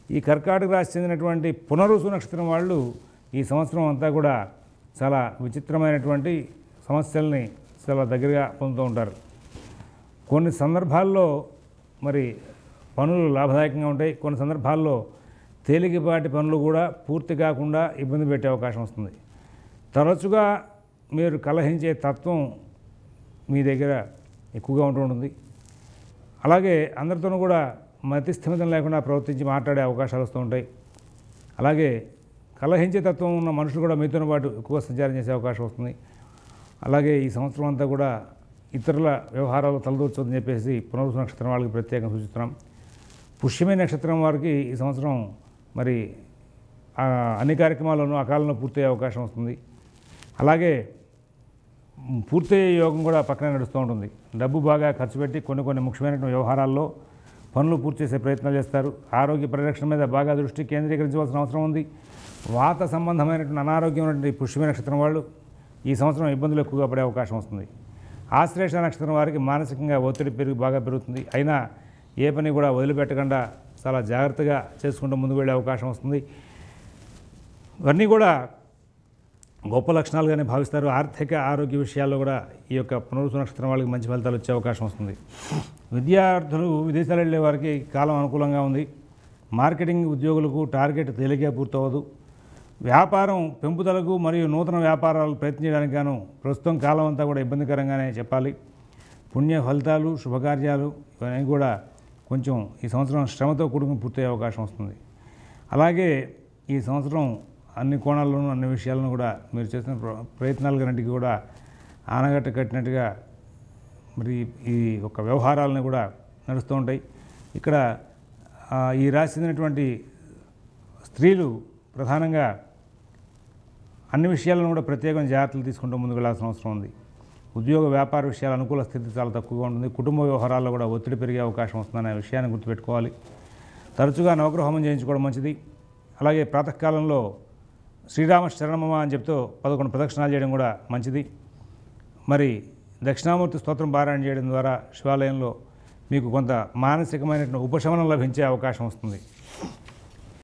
ఈ కర్కాటక రాశి చెందినటువంటి పునరుసు నక్షత్రం వాళ్ళు ఈ సంవత్సరం అంతా కూడా చాలా విచిత్రమైనటువంటి సమస్యల్ని చాలా దగ్గరగా పొందుతూ ఉంటారు కొన్ని సందర్భాల్లో మరి పనులు లాభదాయకంగా ఉంటాయి కొన్ని సందర్భాల్లో తేలికపాటి పనులు కూడా పూర్తి కాకుండా ఇబ్బంది పెట్టే అవకాశం వస్తుంది తరచుగా మీరు కలహించే తత్వం మీ దగ్గర ఎక్కువగా ఉంటూ ఉంటుంది అలాగే అందరితోనూ కూడా మతి స్థిమితం లేకుండా ప్రవర్తించి మాట్లాడే అవకాశాలు వస్తూ ఉంటాయి అలాగే కలహించే తత్వం ఉన్న మనుషులు కూడా మీతో పాటు ఎక్కువ సంచారం చేసే అవకాశం వస్తుంది అలాగే ఈ సంవత్సరం అంతా కూడా ఇతరుల వ్యవహారాలు తలదూర్చొద్దని చెప్పేసి పునరుసు నక్షత్రం వాళ్ళకి ప్రత్యేకంగా సూచిస్తున్నాం పుష్యమే నక్షత్రం వారికి ఈ సంవత్సరం మరి ఆ, అన్ని కార్యక్రమాల్లోనూ అకాలంలో పూర్తయ్యే అవకాశం వస్తుంది అలాగే మ్, పూర్తయ్యే యోగం కూడా పక్కనే నడుస్తూ ఉంటుంది డబ్బు బాగా ఖర్చు పెట్టి కొన్ని కొన్ని ముఖ్యమైన వ్యవహారాల్లో పనులు పూర్తి చేసే ప్రయత్నాలు చేస్తారు ఆరోగ్య పరిరక్షణ మీద బాగా దృష్టి కేంద్రీకరించవలసిన అవసరం ఉంది వాత సంబంధమైనటువంటి అనారోగ్యం ఉన్నటువంటి పుష్యమే నక్షత్రం వాళ్ళు ఈ సంవత్సరం ఇబ్బందులు ఎక్కువగా పడే అవకాశం వస్తుంది ఆశ్లేష నక్షత్రం వారికి మానసికంగా ఒత్తిడి పెరిగి బాగా పెరుగుతుంది అయినా ఏ పని కూడా వదిలిపెట్టకుండా చాలా జాగ్రత్తగా చేసుకుంటూ ముందుకు వెళ్ళే అవకాశం వస్తుంది ఇవన్నీ కూడా గొప్ప లక్షణాలుగానే భావిస్తారు ఆర్థిక ఆరోగ్య విషయాల్లో కూడా ఈ యొక్క పునరుసు నక్షత్రం వాళ్ళకి మంచి ఫలితాలు వచ్చే అవకాశం వస్తుంది విద్యార్థులు విదేశాలు వెళ్ళే వారికి కాలం అనుకూలంగా ఉంది మార్కెటింగ్ ఉద్యోగులకు టార్గెట్ తేలిగ్గా పూర్తవదు వ్యాపారం పెంపుదలకు మరియు నూతన వ్యాపారాలు ప్రయత్నించడానికి గాను ప్రస్తుతం కాలం అంతా కూడా ఇబ్బందికరంగానే చెప్పాలి పుణ్య ఫలితాలు శుభకార్యాలు ఇవన్నీ కూడా కొంచెం ఈ సంవత్సరం శ్రమతో కూడుకుని పూర్తయ్యే అవకాశం వస్తుంది అలాగే ఈ సంవత్సరం అన్ని కోణాల్లోనూ అన్ని విషయాలను కూడా మీరు చేసిన ప్ర- ప్రయత్నాలన్నింటికి కూడా ఆనగట్ట కట్టినట్టుగా మరి ఈ యొక్క వ్యవహారాలను కూడా నడుస్తూ ఉంటాయి ఇక్కడ ఆ, ఈ రాశి చెందినటువంటి స్త్రీలు ప్రధానంగా అన్ని విషయాలను కూడా ప్రత్యేకమైన జాగ్రత్తలు తీసుకుంటూ ముందుకు వెళ్ళాల్సిన అవసరం ఉంది ఉద్యోగ వ్యాపార విషయాల అనుకూల స్థితి చాలా తక్కువగా ఉంటుంది కుటుంబ వ్యవహారాల్లో కూడా ఒత్తిడి పెరిగే అవకాశం వస్తుందనే విషయాన్ని గుర్తుపెట్టుకోవాలి తరచుగా నవగ్రహోమం చేయించుకోవడం మంచిది అలాగే ప్రాతకాలంలో శ్రీరామ శరణమమ అని చెప్తూ పదకొండు ప్రదక్షిణాలు చేయడం కూడా మంచిది మరి దక్షిణామూర్తి స్తోత్రం పారాయణ చేయడం ద్వారా శివాలయంలో మీకు కొంత మానసికమైనటువంటి ఉపశమనం లభించే అవకాశం వస్తుంది